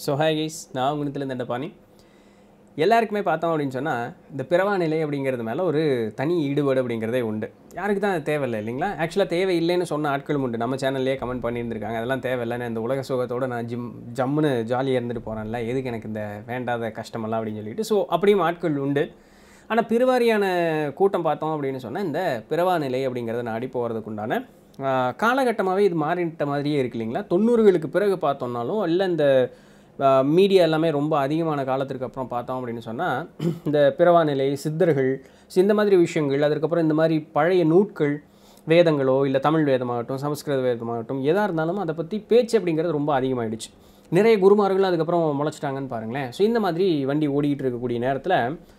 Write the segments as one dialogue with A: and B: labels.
A: So hi guys நான் குணத்துலேருந்து தண்டபாணி எல்லாருக்குமே பார்த்தோம் அப்படின்னு சொன்னால் இந்த பிறவா நிலை அப்படிங்கிறது மேலே ஒரு தனி ஈடுபாடு அப்படிங்கிறதே உண்டு யாருக்கு தான் அது தேவையில்லை இல்லைங்களா ஆக்சுவலாக தேவை இல்லைன்னு சொன்ன ஆட்களும் உண்டு நம்ம சேனல்லே கமெண்ட் பண்ணியிருந்திருக்காங்க அதெல்லாம் தேவையில்லைன்னு இந்த உலக சுகத்தோடு நான் ஜிம் ஜம்முன்னு ஜாலியாக இருந்துட்டு போகிறேன்ல எதுக்கு எனக்கு இந்த வேண்டாத கஷ்டமெல்லாம் அப்படின்னு சொல்லிட்டு ஸோ அப்படியும் ஆட்கள் உண்டு ஆனால் பெருவாரியான கூட்டம் பார்த்தோம் அப்படின்னு சொன்னால் இந்த பிறவா நிலை அப்படிங்கிறத நாடி போகிறதுக்கு உண்டான காலகட்டமாகவே இது மாறிட்ட மாதிரியே இருக்கு இல்லைங்களா தொண்ணூறுகளுக்கு பிறகு பார்த்தோம்னாலும் இல்லை இந்த மீடியா எல்லாமே ரொம்ப அதிகமான காலத்திற்கு அப்புறம் பார்த்தோம் அப்படின்னு சொன்னால் இந்த பிறவா நிலை சித்தர்கள் so இந்த மாதிரி விஷயங்கள் அதுக்கப்புறம் இந்த மாதிரி பழைய நூட்கள் வேதங்களோ இல்லை தமிழ் வேதமாகட்டும் சமஸ்கிருத வேதமாகட்டும் எதாக இருந்தாலும் அதை பற்றி பேச்சு அப்படிங்கிறது ரொம்ப அதிகமாகிடுச்சு நிறைய குருமார்கள் அதுக்கப்புறம் முளைச்சிட்டாங்கன்னு பாருங்களேன் ஸோ இந்த மாதிரி வண்டி ஓடிக்கிட்டு இருக்கக்கூடிய நேரத்தில்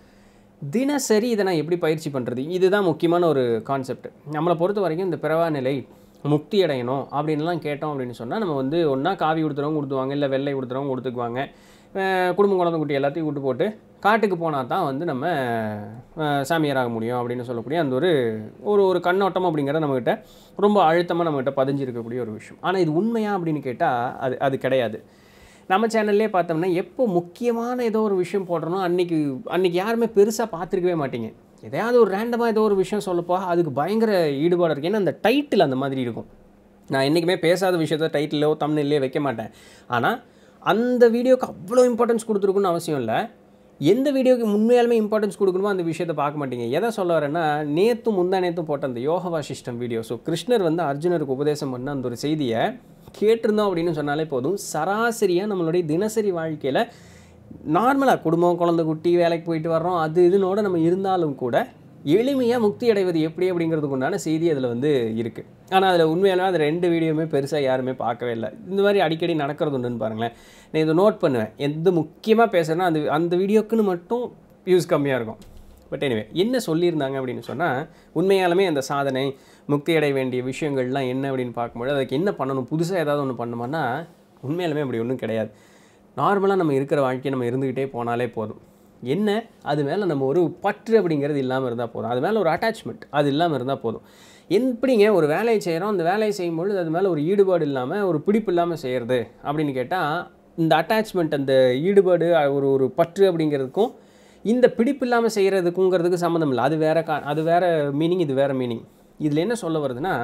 A: தினசரி இதை நான் எப்படி பயிற்சி பண்ணுறது இதுதான் முக்கியமான ஒரு கான்செப்ட் நம்மளை பொறுத்த வரைக்கும் இந்த பிறவா நிலை முக்தி அடையணும் அப்படின்லாம் கேட்டோம் அப்படின்னு சொன்னால் நம்ம வந்து ஒன்றா காவி கொடுத்துறவங்க கொடுத்துவாங்க இல்லை வெள்ளை கொடுத்துறவங்க கொடுத்துக்குவாங்க அஹ் குடும்பம் குழந்தை குட்டி எல்லாத்தையும் விட்டு போட்டு காட்டுக்கு போனால் தான் வந்து நம்ம அஹ், சாமியாராக முடியும் அப்படின்னு சொல்லக்கூடிய அந்த ஒரு ஒரு ஒரு கண்ணோட்டம் அப்படிங்கிறது நம்மக்கிட்ட ரொம்ப அழுத்தமாக நம்மகிட்ட பதிஞ்சிருக்கக்கூடிய ஒரு விஷயம் ஆனால் இது உண்மையா அப்படின்னு கேட்டால் அது அது கிடையாது நம்ம சேனல்லே பார்த்தோம்னா எப்போ முக்கியமான ஏதோ ஒரு விஷயம் போடுறனோ அன்னைக்கு அன்னைக்கு யாருமே பெருசாக பார்த்துருக்கவே மாட்டீங்க எதையாவது ஒரு ரேண்டமாக ஏதோ ஒரு விஷயம் சொல்லப்போ அதுக்கு பயங்கர ஈடுபாடு இருக்குது ஏன்னா அந்த டைட்டில் அந்த மாதிரி இருக்கும் நான் என்றைக்குமே பேசாத விஷயத்த டைட்டிலோ தமிழ்லேயோ வைக்க மாட்டேன் ஆனால் அந்த வீடியோக்கு அவ்வளோ இம்பார்ட்டன்ஸ் கொடுத்துருக்குன்னு அவசியம் இல்லை எந்த வீடியோக்கு உண்மையாலுமே இம்பார்ட்டன்ஸ் கொடுக்கணுமோ அந்த விஷயத்தை பார்க்க மாட்டீங்க எதை சொல்ல வரேன்னா நேற்று முந்தா நேற்று போட்ட அந்த யோக வாசிஷ்டம் வீடியோ ஸோ கிருஷ்ணர் வந்து அர்ஜுனருக்கு உபதேசம் பண்ண அந்த ஒரு செய்தியை கேட்டிருந்தோம் அப்படின்னு சொன்னாலே போதும் சராசரியாக நம்மளுடைய தினசரி வாழ்க்கையில் நார்மலாக குடும்பம் குழந்தை குட்டி வேலைக்கு போயிட்டு வர்றோம் அது இதுனோட நம்ம இருந்தாலும் கூட எளிமையாக முக்தி அடைவது எப்படி அப்படிங்கிறதுக்கு உண்டான செய்தி அதில் வந்து இருக்குது ஆனால் அதில் உண்மையாலுமே அது ரெண்டு வீடியோவுமே பெருசாக யாருமே பார்க்கவே இல்லை இந்த மாதிரி அடிக்கடி நடக்கிறது உண்டுன்னு பாருங்களேன் நான் இதை நோட் பண்ணுவேன் எந்த முக்கியமாக பேசுகிறேன்னா அந்த அந்த வீடியோக்குன்னு மட்டும் வியூஸ் கம்மியாக இருக்கும் பட் எனிவே என்ன சொல்லியிருந்தாங்க அப்படின்னு சொன்னால் உண்மையாலுமே அந்த சாதனை முக்தி அடைய வேண்டிய விஷயங்கள்லாம் என்ன அப்படின்னு பார்க்கும்போது அதுக்கு என்ன பண்ணணும் புதுசாக ஏதாவது ஒன்று பண்ணணுமானா உண்மையாலுமே அப்படி ஒன்றும் கிடையாது நார்மலாக நம்ம இருக்கிற வாழ்க்கையை நம்ம இருந்துக்கிட்டே போனாலே போதும் என்ன அது மேலே நம்ம ஒரு பற்று அப்படிங்கிறது இல்லாமல் இருந்தால் போதும் அது மேலே ஒரு அட்டாச்மெண்ட் அது இல்லாமல் இருந்தால் போதும் எப்படிங்க ஒரு வேலையை செய்கிறோம் அந்த வேலையை செய்யும்பொழுது அது மேலே ஒரு ஈடுபாடு இல்லாமல் ஒரு பிடிப்பு இல்லாமல் செய்கிறது அப்படின்னு கேட்டால் இந்த அட்டாச்மெண்ட் அந்த ஈடுபாடு ஒரு ஒரு பற்று அப்படிங்கிறதுக்கும் இந்த பிடிப்பு இல்லாமல் செய்கிறதுக்குங்கிறதுக்கு சம்மந்தம் இல்லை அது வேற கா அது வேற மீனிங் இது வேற மீனிங் இதில் என்ன சொல்ல வருதுன்னா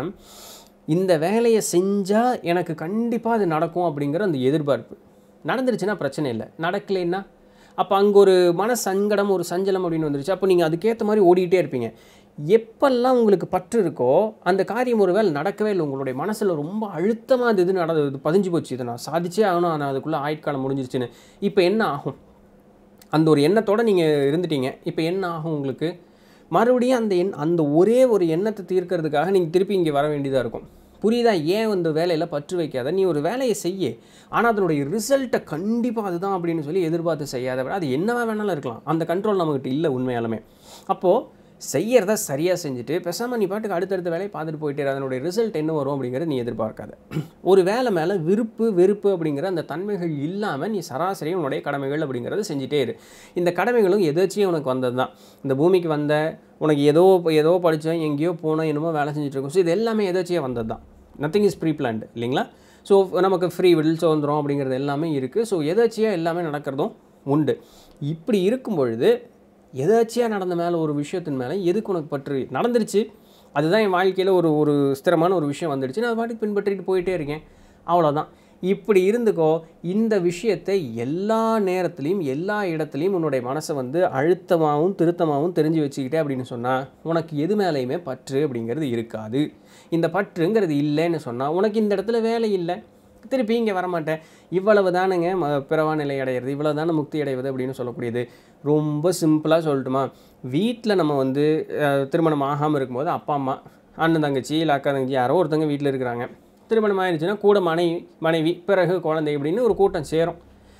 A: இந்த வேலையை செஞ்சால் எனக்கு கண்டிப்பாக அது நடக்கும் அப்படிங்கிற அந்த எதிர்பார்ப்பு நடந்துருச்சுன்னா பிரச்சனை இல்லை நடக்கலைன்னா அப்போ அங்கே ஒரு மன சங்கடம் ஒரு சஞ்சலம் அப்படின்னு வந்துருச்சு அப்போ நீங்கள் அதுக்கேற்ற மாதிரி ஓடிக்கிட்டே இருப்பீங்க எப்பெல்லாம் உங்களுக்கு பற்று இருக்கோ அந்த காரியம் ஒரு வேலை நடக்கவே இல்லை உங்களுடைய மனசில் ரொம்ப அழுத்தமாக அது இது நடந்தது இது பதிஞ்சு போச்சு இதை நான் சாதிச்சே ஆகணும் ஆனால் அதுக்குள்ளே ஆயுட்காலம் முடிஞ்சிருச்சுன்னு இப்போ என்ன ஆகும் அந்த ஒரு எண்ணத்தோடு நீங்கள் இருந்துட்டீங்க இப்போ என்ன ஆகும் உங்களுக்கு மறுபடியும் அந்த எண் அந்த ஒரே ஒரு எண்ணத்தை தீர்க்கறதுக்காக நீங்கள் திருப்பி இங்கே வர வேண்டியதாக இருக்கும் புரியுதா ஏன் அந்த வேலையில் பற்று வைக்காத நீ ஒரு வேலையை செய்ய ஆனால் அதனுடைய ரிசல்ட்டை கண்டிப்பாக அதுதான் அப்படின்னு சொல்லி எதிர்பார்த்து செய்யாத விட அது என்னவா வேணாலும் இருக்கலாம் அந்த கண்ட்ரோல் நம்மகிட்ட இல்லை உண்மையாலுமே அப்போது செய்யறத சரியாக செஞ்சுட்டு பேசாமல் நீ பாட்டுக்கு அடுத்தடுத்த வேலையை பார்த்துட்டு போயிட்டே இரு. அதனுடைய ரிசல்ட் என்ன வரும் அப்படிங்கிறத நீ எதிர்பார்க்காத ஒரு வேலை மேலே விருப்பு வெறுப்பு அப்படிங்கிற அந்த தன்மைகள் இல்லாமல் நீ சராசரியாக உன்னுடைய கடமைகள் அப்படிங்கிறத செஞ்சுட்டே இரு இந்த கடமைகளும் எதாச்சியும் உனக்கு வந்தது தான் இந்த பூமிக்கு வந்த உனக்கு ஏதோ ஏதோ படித்தோம் எங்கேயோ போனோம் என்னமோ வேலை செஞ்சுட்டு இருக்கோம் ஸோ இது எல்லாமே எதாச்சியாக வந்தது தான் நத்திங் இஸ் ப்ரீ பிளான்டு இல்லைங்களா ஸோ நமக்கு ஃப்ரீ விடில் சுதந்திரம் அப்படிங்கிறது எல்லாமே இருக்குது ஸோ எதாச்சியாக எல்லாமே நடக்கிறதும் உண்டு இப்படி இருக்கும் பொழுது எதாச்சியாக நடந்த மேலே ஒரு விஷயத்தின் மேலே எதுக்கு உனக்கு பற்று நடந்துருச்சு அதுதான் என் வாழ்க்கையில் ஒரு ஒரு ஸ்திரமான ஒரு விஷயம் வந்துடுச்சு நான் அது பாட்டுக்கு பின்பற்றிட்டு போயிட்டே இருக்கேன் அவ்வளோதான் இப்படி இருந்துக்கோ இந்த விஷயத்தை எல்லா நேரத்துலையும் எல்லா இடத்துலையும் உன்னுடைய மனசை வந்து அழுத்தமாகவும் திருத்தமாகவும் தெரிஞ்சு வச்சுக்கிட்டே அப்படின்னு சொன்னால் உனக்கு எது மேலேயுமே பற்று அப்படிங்கிறது இருக்காது இந்த பற்றுங்கிறது இல்லைன்னு சொன்னால் உனக்கு இந்த இடத்துல வேலை இல்லை திருப்பி இங்கே வரமாட்டேன் இவ்வளவு தானுங்க ம பிறவா நிலை அடையிறது இவ்வளவு தானே முக்தி அடைவது அப்படின்னு சொல்லக்கூடியது ரொம்ப சிம்பிளாக சொல்லட்டுமா வீட்டில் நம்ம வந்து அஹ், திருமணம் ஆகாமல் இருக்கும்போது அப்பா அம்மா அண்ணன் தங்கச்சி இல்லை அக்கா தங்கச்சி யாரோ ஒருத்தங்க வீட்டில் இருக்கிறாங்க திருமணம் ஆயிடுச்சுன்னா கூட மனைவி மனைவி பிறகு குழந்தை இப்படின்னு ஒரு கூட்டம் சேரும்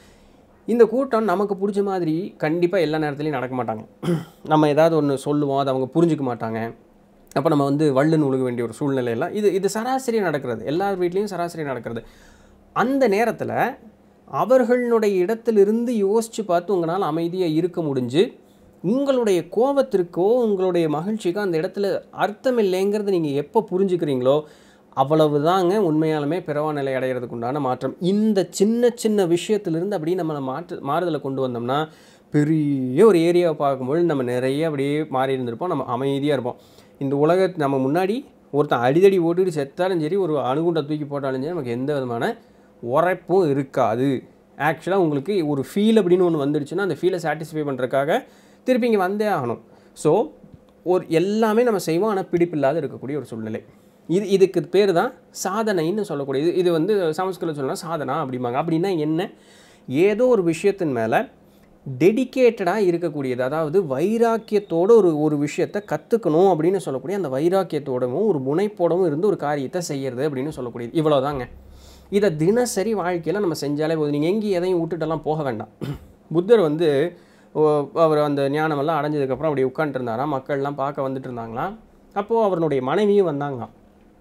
A: இந்த கூட்டம் நமக்கு பிடிச்ச மாதிரி கண்டிப்பாக எல்லா நேரத்துலையும் நடக்க மாட்டாங்க நம்ம ஏதாவது ஒன்று சொல்லுவோம் அதை அவங்க புரிஞ்சுக்க மாட்டாங்க அப்போ நம்ம வந்து வள்ளுன்னு உழுக வேண்டிய ஒரு சூழ்நிலையெல்லாம் இது இது சராசரியாக நடக்கிறது எல்லார் வீட்லேயும் சராசரி நடக்கிறது அந்த நேரத்தில் அவர்களுடைய இடத்திலிருந்து யோசித்து பார்த்து உங்களால் அமைதியாக இருக்க முடிஞ்சு உங்களுடைய கோபத்திற்கோ உங்களுடைய மகிழ்ச்சிக்கோ அந்த இடத்துல அர்த்தம் இல்லைங்கிறத நீங்கள் எப்போ புரிஞ்சுக்கிறீங்களோ அவ்வளவுதாங்க உண்மையாலுமே பிறவா நிலை அடைகிறதுக்கு உண்டான மாற்றம் இந்த சின்ன சின்ன விஷயத்திலிருந்து அப்படியே நம்ம மாற்று மாறுதலை கொண்டு வந்தோம்னா பெரிய ஒரு ஏரியாவை பார்க்கும்போது நம்ம நிறைய அப்படியே மாறி இருந்திருப்போம் நம்ம அமைதியாக இருப்போம் இந்த உலக நம்ம முன்னாடி ஒருத்தன் அடிதடி ஓட்டிட்டு செத்தாலும் சரி ஒரு அணுகுண்டை தூக்கி போட்டாலும் சரி நமக்கு எந்த விதமான உரைப்பும் இருக்காது ஆக்சுவலாக உங்களுக்கு ஒரு ஃபீல் அப்படின்னு ஒன்று வந்துடுச்சுன்னா அந்த ஃபீலை சாட்டிஸ்ஃபை பண்ணுறதுக்காக திருப்பி இங்கே வந்தே ஆகணும் ஸோ ஒரு எல்லாமே நம்ம செய்வோம் ஆனால் பிடிப்பில்லாத இருக்கக்கூடிய ஒரு சூழ்நிலை இது இதுக்கு பேர் தான் சாதனைன்னு சொல்லக்கூடிய இது இது வந்து சமஸ்கிருதம் சொல்லலாம் சாதனா அப்படிம்பாங்க அப்படின்னா என்ன ஏதோ ஒரு விஷயத்தின் மேலே டெடிகேட்டடாக இருக்கக்கூடியது அதாவது வைராக்கியத்தோட ஒரு ஒரு விஷயத்தை கற்றுக்கணும் அப்படின்னு சொல்லக்கூடிய அந்த வைராக்கியத்தோடவும் ஒரு முனைப்போடவும் இருந்து ஒரு காரியத்தை செய்யறது அப்படின்னு சொல்லக்கூடியது இவ்வளோதாங்க இதை தினசரி வாழ்க்கையில் நம்ம செஞ்சாலே போதும் நீங்கள் எங்கேயும் எதையும் விட்டுட்டெல்லாம் போக வேண்டாம் புத்தர் வந்து ஓ- அவர் அந்த ஞானமெல்லாம் அடைஞ்சதுக்கப்புறம் அப்படி உட்காந்துருந்தாராம் மக்கள்லாம் பார்க்க வந்துட்டு இருந்தாங்களாம் அப்போது அவருடைய மனைவியும் வந்தாங்களாம்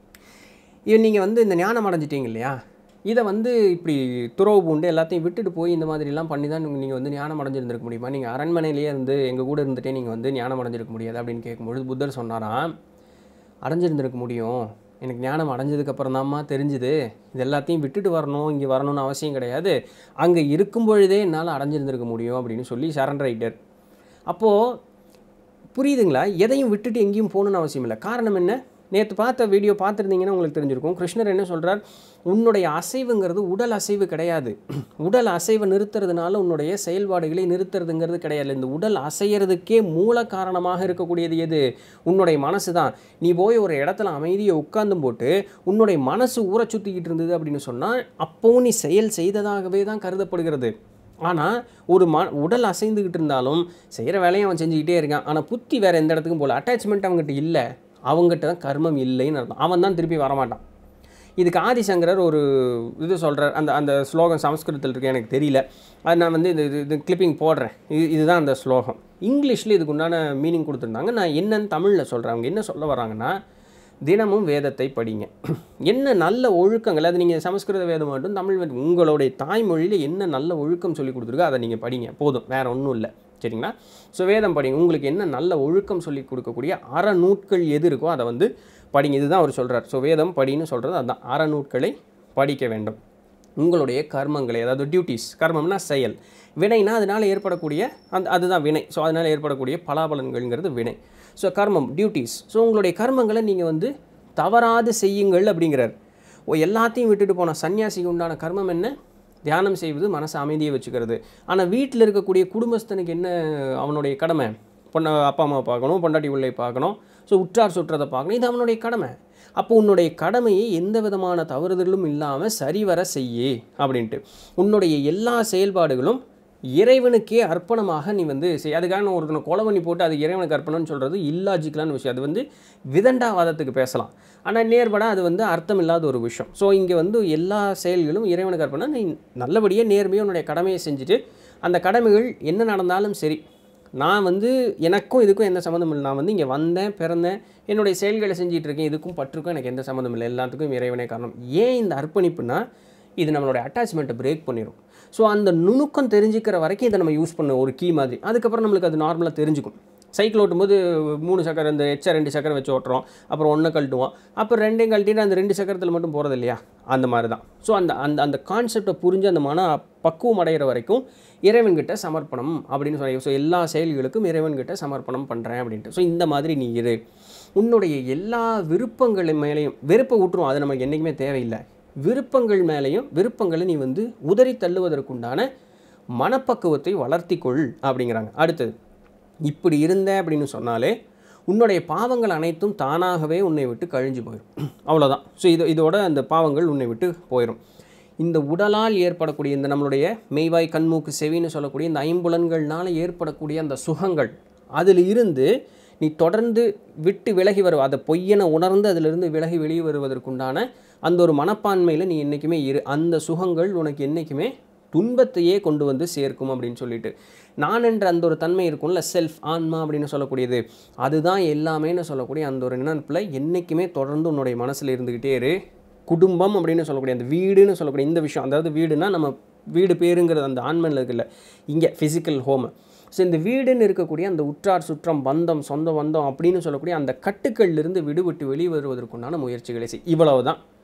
A: இது நீங்கள் வந்து இந்த ஞானம் அடைஞ்சிட்டீங்க இல்லையா இதை வந்து இப்படி துறவு பூண்டு எல்லாத்தையும் விட்டுட்டு போய் இந்த மாதிரிலாம் பண்ணி தான் நீங்கள் வந்து ஞானம் அடைஞ்சிருந்திருக்க முடியுமா நீங்கள் அரண்மனையிலேயே இருந்து எங்கள் கூட இருந்துட்டே நீங்கள் வந்து ஞானம் அடைஞ்சிருக்க முடியாது அப்படின்னு கேட்கும்பொழுது புத்தர் சொன்னாராம் அடைஞ்சிருந்திருக்க முடியும் எனக்கு ஞானம் அடைஞ்சதுக்கப்புறம் தான்மா தெரிஞ்சுது இது எல்லாத்தையும் விட்டுட்டு வரணும் இங்கே வரணும்னு அவசியம் கிடையாது அங்கே இருக்கும் பொழுதே என்னால் அடைஞ்சிருந்திருக்க முடியும் அப்படின்னு சொல்லி சரண்டர் ஆயிட்டார் அப்போது புரியுதுங்களா எதையும் விட்டுட்டு எங்கேயும் போகணும்னு அவசியம் இல்லை காரணம் என்ன நேற்று பார்த்த வீடியோ பார்த்துருந்தீங்கன்னா உங்களுக்கு தெரிஞ்சிருக்கும் கிருஷ்ணர் என்ன சொல்றார் உன்னுடைய அசைவுங்கிறது உடல் அசைவு கிடையாது உடல் அசைவை நிறுத்துறதுனால உன்னுடைய செயல்பாடுகளை நிறுத்துறதுங்கிறது கிடையாது இந்த உடல் அசையறதுக்கே மூல காரணமாக இருக்கக்கூடியது எது உன்னுடைய மனசு தான் நீ போய் ஒரு இடத்துல அமைதியை உட்கார்ந்தும் போட்டு உன்னுடைய மனசு ஊற சுற்றிக்கிட்டு இருந்தது அப்படின்னு சொன்னால் அப்போவும் நீ செயல் செய்ததாகவே தான் கருதப்படுகிறது ஆனால் ஒரு ம உடல் அசைந்துக்கிட்டு இருந்தாலும் செய்கிற வேலையை அவன் செஞ்சுக்கிட்டே இருக்கான் ஆனால் புத்தி வேறு எந்த இடத்துக்கும் போகல அட்டாச்மெண்ட் அவங்ககிட்ட இல்லை அவங்ககிட்ட தான் கர்மம் இல்லைன்னு அர்த்தம் அவன் தான் திருப்பி வரமாட்டான் இதுக்கு ஆதிசங்கரர் ஒரு இது சொல்கிறார் அந்த அந்த ஸ்லோகம் சமஸ்கிருதத்தில் இருக்கு எனக்கு தெரியல அது நான் வந்து இது இது- இது கிளிப்பிங் போடுறேன் இது இதுதான் அந்த ஸ்லோகம் இங்கிலீஷில் இதுக்கு உண்டான மீனிங் கொடுத்துருந்தாங்க நான் என்னன்னு தமிழில் சொல்கிறேன் அவங்க என்ன சொல்ல வராங்கன்னா தினமும் வேதத்தை படிங்க என்ன நல்ல ஒழுக்கங்கள் அது நீங்கள் சமஸ்கிருத வேதம் மட்டும் தமிழ் வேதம் உங்களுடைய தாய்மொழியில் என்ன நல்ல ஒழுக்கம் சொல்லி கொடுத்துருக்கோ அதை நீங்கள் படிங்க போதும் வேறு ஒன்றும் இல்லை சரிங்களா ஸோ வேதம் படிங்க உங்களுக்கு என்ன நல்ல ஒழுக்கம் சொல்லி கொடுக்கக்கூடிய அறநூட்கள் எது இருக்கோ அதை வந்து படிங்க இதுதான் அவர் சொல்கிறார் ஸோ வேதம் படின்னு சொல்கிறது அதுதான் அறநூட்களை படிக்க வேண்டும் உங்களுடைய கர்மங்களை அதாவது டியூட்டிஸ் கர்மம்னா செயல் வினைனா அதனால் ஏற்படக்கூடிய அந்த அதுதான் வினை ஸோ அதனால் ஏற்படக்கூடிய பலாபலன்கள்ங்கிறது வினை ஸோ கர்மம் டியூட்டிஸ் ஸோ உங்களுடைய கர்மங்களை நீங்கள் வந்து தவறாது செய்யுங்கள் அப்படிங்கிறார் ஓ எல்லாத்தையும் விட்டுட்டு போன சன்னியாசிக்கு உண்டான கர்மம் என்ன தியானம் செய்வது மனசை அமைதியை வச்சுக்கிறது ஆனால் வீட்டில் இருக்கக்கூடிய குடும்பஸ்தனுக்கு என்ன அவனுடைய கடமை பொண்ணை அப்பா அம்மா பார்க்கணும் பொண்டாட்டி உள்ளே பார்க்கணும் ஸோ உற்றார் சுற்றத்தை பார்க்கணும் இது அவனுடைய கடமை அப்போ உன்னுடைய கடமையை எந்த விதமான தவறுதலும் இல்லாமல் சரிவர செய்யு அப்படின்ட்டு உன்னுடைய எல்லா செயல்பாடுகளும் இறைவனுக்கே அர்ப்பணமாக நீ வந்து செய் அதுக்காக நான் ஒருத்தனை கொலை பண்ணி போட்டு அது இறைவனுக்கு அர்ப்பணம்னு சொல்கிறது இல்லாஜிக்கலான விஷயம் அது வந்து விதண்டாவாதத்துக்கு பேசலாம் ஆனால் நேர்பட அது வந்து அர்த்தம் இல்லாத ஒரு விஷயம் ஸோ இங்கே வந்து எல்லா செயல்களும் இறைவனுக்கு அர்ப்பணம் நீ நல்லபடியாக நேர்மையாக உன்னுடைய கடமையை செஞ்சுட்டு அந்த கடமைகள் என்ன நடந்தாலும் சரி நான் வந்து எனக்கும் இதுக்கும் எந்த சம்மந்தம் இல்லை நான் வந்து இங்கே வந்தேன் பிறந்தேன் என்னுடைய செயல்களை செஞ்சிட்டு இருக்கேன் இதுக்கும் பற்றுக்கும் எனக்கு எந்த சம்மந்தம் இல்லை எல்லாத்துக்கும் இறைவனே காரணம் ஏன் இந்த அர்ப்பணிப்புனா இது நம்மளோட அட்டாச்மெண்ட்டை பிரேக் பண்ணிடும் ஸோ அந்த நுணுக்கம் தெரிஞ்சுக்கிற வரைக்கும் இதை நம்ம யூஸ் பண்ணுவோம் ஒரு கீ மாதிரி அதுக்கப்புறம் நம்மளுக்கு அது நார்மலாக தெரிஞ்சுக்கும் சைக்கிள் ஓட்டும்போது மூணு சக்கரம் இந்த எச்சா ரெண்டு சக்கரம் வச்சு ஓட்டுறோம் அப்புறம் ஒன்றை கழட்டுவோம் அப்புறம் ரெண்டையும் கழட்டிட்டு அந்த ரெண்டு சக்கரத்தில் மட்டும் போகிறது இல்லையா அந்த மாதிரி தான் ஸோ அந்த அந்த அந்த கான்செப்டை புரிஞ்சு அந்த மன பக்குவம் அடைகிற வரைக்கும் இறைவன்கிட்ட சமர்ப்பணம் அப்படின்னு சொல்லி ஸோ எல்லா செயல்களுக்கும் இறைவன்கிட்ட சமர்ப்பணம் பண்ணுறேன் அப்படின்ட்டு ஸோ இந்த மாதிரி நீ இரு உன்னுடைய எல்லா விருப்பங்கள் மேலேயும் வெறுப்பை விட்டுரும் அது நமக்கு என்றைக்குமே தேவையில்லை விருப்பங்கள் மேலேயும் விருப்பங்களை நீ வந்து உதறி தள்ளுவதற்குண்டான மனப்பக்குவத்தை வளர்த்திக்கொள் அப்படிங்கிறாங்க அடுத்தது இப்படி இருந்த அப்படின்னு சொன்னாலே உன்னுடைய பாவங்கள் அனைத்தும் தானாகவே உன்னை விட்டு கழிஞ்சு போயிடும் அவ்வளோதான் ஸோ இது இதோட அந்த பாவங்கள் உன்னை விட்டு போயிடும் இந்த உடலால் ஏற்படக்கூடிய இந்த நம்மளுடைய மெய்வாய் கண்மூக்கு செவின்னு சொல்லக்கூடிய இந்த ஐம்புலன்கள்னால ஏற்படக்கூடிய அந்த சுகங்கள் அதில் இருந்து நீ தொடர்ந்து விட்டு விலகி வருவ அதை பொய்யென உணர்ந்து அதிலிருந்து விலகி வெளியே வருவதற்குண்டான அந்த ஒரு மனப்பான்மையில் நீ என்றைக்குமே இரு அந்த சுகங்கள் உனக்கு என்றைக்குமே துன்பத்தையே கொண்டு வந்து சேர்க்கும் அப்படின்னு சொல்லிட்டு நான் என்ற அந்த ஒரு தன்மை இருக்கும்ல செல்ஃப் ஆன்மா அப்படின்னு சொல்லக்கூடியது அதுதான் எல்லாமேன்னு சொல்லக்கூடிய அந்த ஒரு நினைப்பில் என்றைக்குமே தொடர்ந்து உன்னுடைய மனசில் இருந்துக்கிட்டே இரு குடும்பம் அப்படின்னு சொல்லக்கூடிய அந்த வீடுன்னு சொல்லக்கூடிய இந்த விஷயம் அதாவது வீடுனா நம்ம வீடு பேருங்கிறது அந்த ஆன்மனில் இருக்குல்ல இங்கே ஃபிசிக்கல் ஹோம் ஸோ இந்த வீடுன்னு இருக்கக்கூடிய அந்த உற்றார் சுற்றம் பந்தம் சொந்த பந்தம் அப்படின்னு சொல்லக்கூடிய அந்த கட்டுக்கள்லேருந்து விடுபட்டு வெளியே வருவதற்குண்டான முயற்சிகளை செய் இவ்வளவு தான்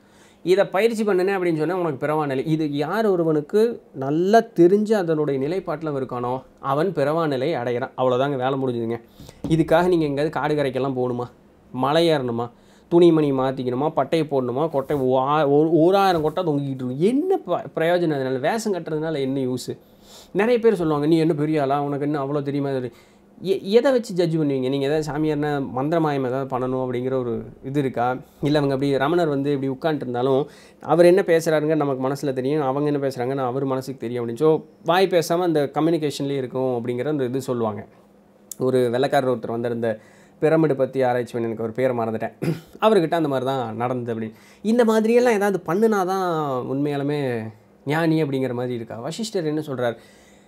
A: இதை பயிற்சி பண்ணினேன் அப்படின்னு சொன்னால் உனக்கு பிறவா நிலை இது யார் ஒருவனுக்கு நல்லா தெரிஞ்சு அதனுடைய நிலைப்பாட்டில் இருக்கானோ அவன் பிறவா நிலை அடையிறான் அவ்வளோதாங்க வேலை முடிஞ்சுதுங்க இதுக்காக நீங்கள் எங்கேயாவது காடு கரைக்கெல்லாம் போகணுமா மலை ஏறணுமா துணிமணி மாற்றிக்கணுமா பட்டையை போடணுமா கொட்டை ஓ- ஒரு ஓராயிரம் கொட்டை தொங்கிக்கிட்டு இருக்கும் என்ன ப- பிரயோஜனம் அதனால வேஷம் கட்டுறதுனால என்ன யூஸு நிறைய பேர் சொல்லுவாங்க நீ என்ன பெரிய ஆளா உனக்கு என்ன அவ்வளோ தெரியுமா இது எ- எதை வச்சு ஜட்ஜ் பண்ணுவீங்க நீங்கள் எதாவது சாமியார்னா மந்திரமாயம் ஏதாவது பண்ணணும் அப்படிங்கிற ஒரு இது இருக்கா இல்லை அவங்க அப்படி ரமணர் வந்து இப்படி உட்காந்துட்டு இருந்தாலும் அவர் என்ன பேசுகிறாருங்க நமக்கு மனசில் தெரியும் அவங்க என்ன பேசுகிறாங்கன்னு அவர் மனசுக்கு தெரியும் அப்படின்னு ஸோ வாய் பேசாமல் அந்த கம்யூனிகேஷன்லேயே இருக்கும் அப்படிங்கிற அந்த இது சொல்லுவாங்க ஒரு வெள்ளைக்காரர் ஒருத்தர் வந்திருந்த பிரமிடு பற்றி ஆராய்ச்சி பண்ணி எனக்கு ஒரு பேரை மறந்துட்டேன் அவர்கிட்ட அந்த மாதிரி தான் நடந்தது அப்படின்னு இந்த மாதிரியெல்லாம் ஏதாவது பண்ணுனா தான் உண்மையாலுமே ஞானி அப்படிங்கிற மாதிரி இருக்கா வசிஷ்டர் என்ன சொல்கிறார்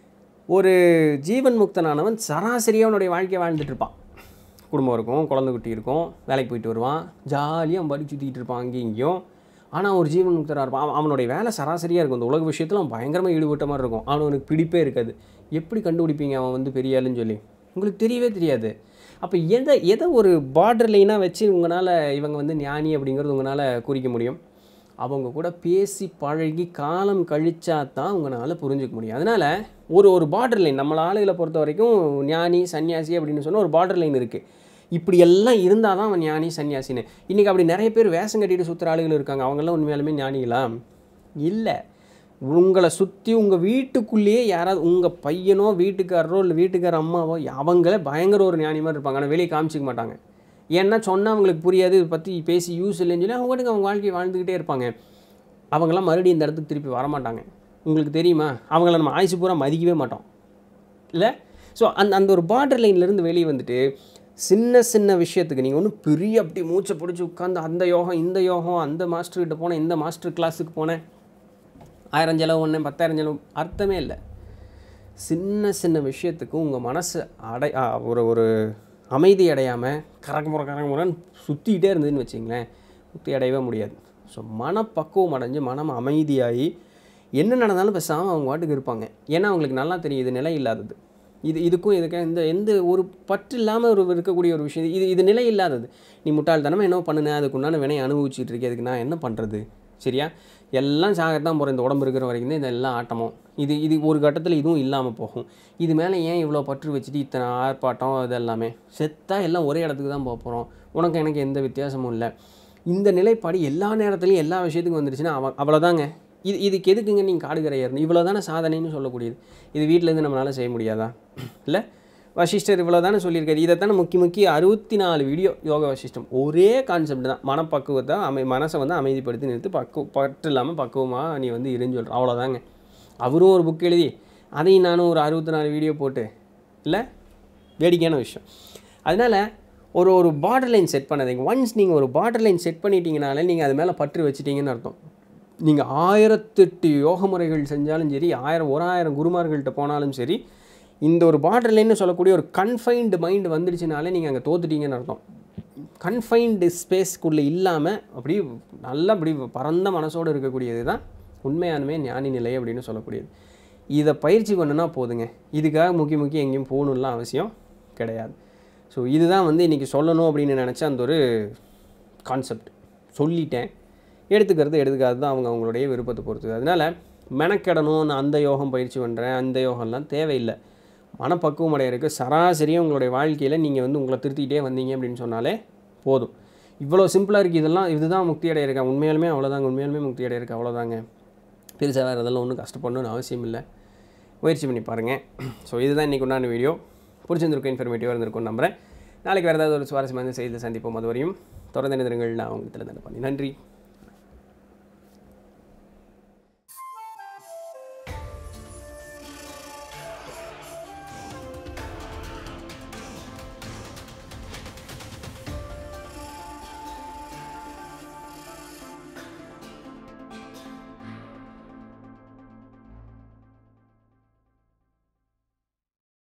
A: ஒரு ஜீவன் முக்தனானவன் சராசரியாக அவனுடைய வாழ்க்கையை வாழ்ந்துட்டு இருப்பான் குடும்பம் இருக்கும் குழந்தை குட்டி இருக்கும் வேலைக்கு போயிட்டு வருவான் ஜாலியாக அவன் படி சுற்றிட்டு இருப்பான் அங்கேயும் இங்கேயும் ஆனால் ஒரு ஜீவன் முக்தனாக இருப்பான் அவன் அவனுடைய வேலை சராசரியாக இருக்கும் இந்த உலக விஷயத்தில் அவன் பயங்கரமாக ஈடுபட்ட மாதிரி இருக்கும் அவனுக்கு பிடிப்பே இருக்காது எப்படி கண்டுபிடிப்பீங்க அவன் வந்து பெரிய ஆளுன்னு சொல்லி உங்களுக்கு தெரியவே தெரியாது அப்போ எதை எதை ஒரு பார்டர் லைனாக வச்சு உங்களால் இவங்க வந்து ஞானி அப்படிங்கிறது உங்களால் குறிக்க முடியும் அவங்க கூட பேசி பழகி காலம் கழிச்சா தான் உங்களால் புரிஞ்சுக்க முடியும் அதனால் ஒரு ஒரு பார்டர் லைன் நம்மள ஆளுகளை பொறுத்த வரைக்கும் ஞானி சன்னியாசி அப்படின்னு சொன்னால் ஒரு பார்டர் லைன் இருக்குது இப்படி எல்லாம் இருந்தால் தான் அவன் ஞானி சன்னியாசின்னு இன்றைக்கி அப்படி நிறைய பேர் வேஷம் கட்டிட்டு சுற்றுற ஆளுகள் இருக்காங்க அவங்கெல்லாம் உண்மையாலுமே ஞானிகளா இல்லை உங்களை சுற்றி உங்கள் வீட்டுக்குள்ளேயே யாராவது உங்கள் பையனோ வீட்டுக்காரரோ இல்லை வீட்டுக்கார அம்மாவோ அவங்களே பயங்கர ஒரு ஞானி மாதிரி இருப்பாங்க ஆனால் வெளியே காமிச்சிக்க மாட்டாங்க ஏன்னா சொன்னால் அவங்களுக்கு புரியாது இதை பற்றி பேசி யூஸ் இல்லைன்னு சொல்லி அவங்க பாட்டுக்கு அவங்க வாழ்க்கையை வாழ்ந்துக்கிட்டே இருப்பாங்க அவங்களாம் மறுபடியும் இந்த இடத்துக்கு திருப்பி வரமாட்டாங்க உங்களுக்கு தெரியுமா அவங்கள நம்ம ஆயுசு பூரா மதிக்கவே மாட்டோம் இல்லை ஸோ அந்த அந்த ஒரு பார்டர் லைன்லேருந்து வெளியே வந்துட்டு சின்ன சின்ன விஷயத்துக்கு நீங்கள் ஒன்றும் பெரிய அப்படி மூச்சை பிடிச்சி உட்காந்து அந்த யோகம் இந்த யோகம் அந்த மாஸ்டர்கிட்ட போனேன் இந்த மாஸ்டர் கிளாஸுக்கு போனேன் ஆயிரம் செலவு ஒன்று பத்தாயிரம் செலவு அர்த்தமே இல்லை சின்ன சின்ன விஷயத்துக்கு உங்கள் மனசு அடை ஆ, ஒரு ஒரு அமைதி அடையாமல் கரக்கு முறை கரக்கு முறைன்னு சுற்றிக்கிட்டே இருந்ததுன்னு வச்சிங்களேன் முக்தி அடையவே முடியாது ஸோ மனப்பக்குவம் அடைஞ்சு மனம் அமைதியாகி என்ன நடந்தாலும் பேசாமல் அவங்க வாட்டுக்கு இருப்பாங்க ஏன்னா அவங்களுக்கு நல்லா தெரியும் இது நிலை இல்லாதது இது இதுக்கும் இதுக்கும் இந்த எந்த ஒரு பற்று இல்லாமல் ஒரு இருக்கக்கூடிய ஒரு விஷயம் இது இது நிலை இல்லாதது நீ முட்டாள்தனமாக என்ன பண்ணுன அதுக்கு உண்டான வினையை அனுபவிச்சுட்டு இருக்கே அதுக்கு நான் என்ன பண்ணுறது சரியா எல்லாம் சாகத்தான் போகிற இந்த உடம்பு இருக்கிற வரைக்கும் தான் இந்த எல்லாம் ஆட்டமும் இது இது ஒரு கட்டத்தில் இதுவும் இல்லாமல் போகும் இது மேலே ஏன் இவ்வளோ பற்று வச்சுட்டு இத்தனை ஆர்ப்பாட்டம் இது எல்லாமே செத்தா எல்லாம் ஒரே இடத்துக்கு தான் போக போகிறோம் உனக்கு எனக்கு எந்த வித்தியாசமும் இல்லை இந்த நிலைப்பாடு எல்லா நேரத்துலையும் எல்லா விஷயத்துக்கும் வந்துருச்சுன்னா அவ அவ்வளோதாங்க இது இதுக்கு எதுக்குங்க நீங்கள் காடு கரையறணும் இவ்வளோ தானே சாதனைன்னு சொல்லக்கூடியது இது வீட்டிலேருந்து நம்மளால் செய்ய முடியாதா இல்லை வசிஷ்டர் இவ்வளோ தானே சொல்லியிருக்காரு இதைத்தானே முக்கிய முக்கிய அறுபத்தி நாலு வீடியோ யோக வசிஷ்டம் ஒரே கான்செப்ட் தான் மனப்பக்குவத்தை அமை மனசை வந்து அமைதிப்படுத்தி நிறுத்தி பக்குவ பற்று இல்லாமல் பக்குவமாக நீ வந்து இருன்னு சொல்கிற அவ்வளோதாங்க அவரும் ஒரு புக் எழுதி அதையும் நானும் ஒரு அறுபத்தி நாலு வீடியோ போட்டு இல்லை வேடிக்கையான விஷயம் அதனால் ஒரு ஒரு பார்டர் லைன் செட் பண்ணாதீங்க ஒன்ஸ் நீங்கள் ஒரு பார்டர் லைன் செட் பண்ணிட்டீங்கனாலே நீங்கள் அது மேலே பற்று வச்சிட்டீங்கன்னு அர்த்தம் நீங்கள் ஆயிரத்தெட்டு யோக முறைகள் செஞ்சாலும் சரி ஆயிரம் ஒரு ஆயிரம் குருமார்கள்ட்ட போனாலும் சரி இந்த ஒரு பார்டர் லைன்னு சொல்லக்கூடிய ஒரு கன்ஃபைன்டு மைண்ட் வந்துடுச்சுனாலே நீங்கள் அங்கே தோத்துட்டீங்கன்னு அர்த்தம் கன்ஃபைன்டு ஸ்பேஸ்க்குள்ளே இல்லாமல் அப்படி நல்லா அப்படி பரந்த மனசோடு இருக்கக்கூடியது தான் உண்மையானுமே ஞானி நிலை அப்படின்னு சொல்லக்கூடியது இதை பயிற்சி பண்ணுனா போதுங்க இதுக்காக முக்கிய முக்கிய எங்கேயும் போகணும்லாம் அவசியம் கிடையாது ஸோ இதுதான் வந்து இன்றைக்கி சொல்லணும் அப்படின்னு நினச்ச அந்த ஒரு கான்செப்ட் சொல்லிட்டேன் எடுத்துக்கிறது எடுத்துக்காது தான் அவங்க அவங்களுடைய விருப்பத்தை பொறுத்தது அதனால் மெனக்கெடணும் நான் அந்த யோகம் பயிற்சி பண்ணுறேன் அந்த யோகம்லாம் தேவையில்லை மனப்பக்குவம் அடையிறதுக்கு சராசரியாக உங்களுடைய வாழ்க்கையில் நீங்கள் வந்து உங்களை திருத்திக்கிட்டே வந்தீங்க அப்படின்னு சொன்னாலே போதும் இவ்வளோ சிம்பிளாக இருக்குது இதெல்லாம் இதுதான் முக்தி அடையிருக்கா உண்மையாலுமே அவ்வளோதாங்க உண்மையாலுமே முக்தி அடையிருக்கு அவ்வளோதாங்க பெருசாக வேறு இதெல்லாம் ஒன்றும் கஷ்டப்படணும்னு அவசியம் இல்லை முயற்சி பண்ணி பாருங்கள் ஸோ இதுதான் இன்றைக்கி உண்டான வீடியோ பிடிச்சிருந்திருக்கும் இன்ஃபர்மேட்டிவாக இருந்திருக்கும் நம்புறேன் நாளைக்கு வேறு ஏதாவது ஒரு சுவாரஸ்யமான செய்தி சந்திப்போம் அது வரையும் தொடர்ந்து நிறுங்கள் நான் உங்களுக்கு பண்ணி நன்றி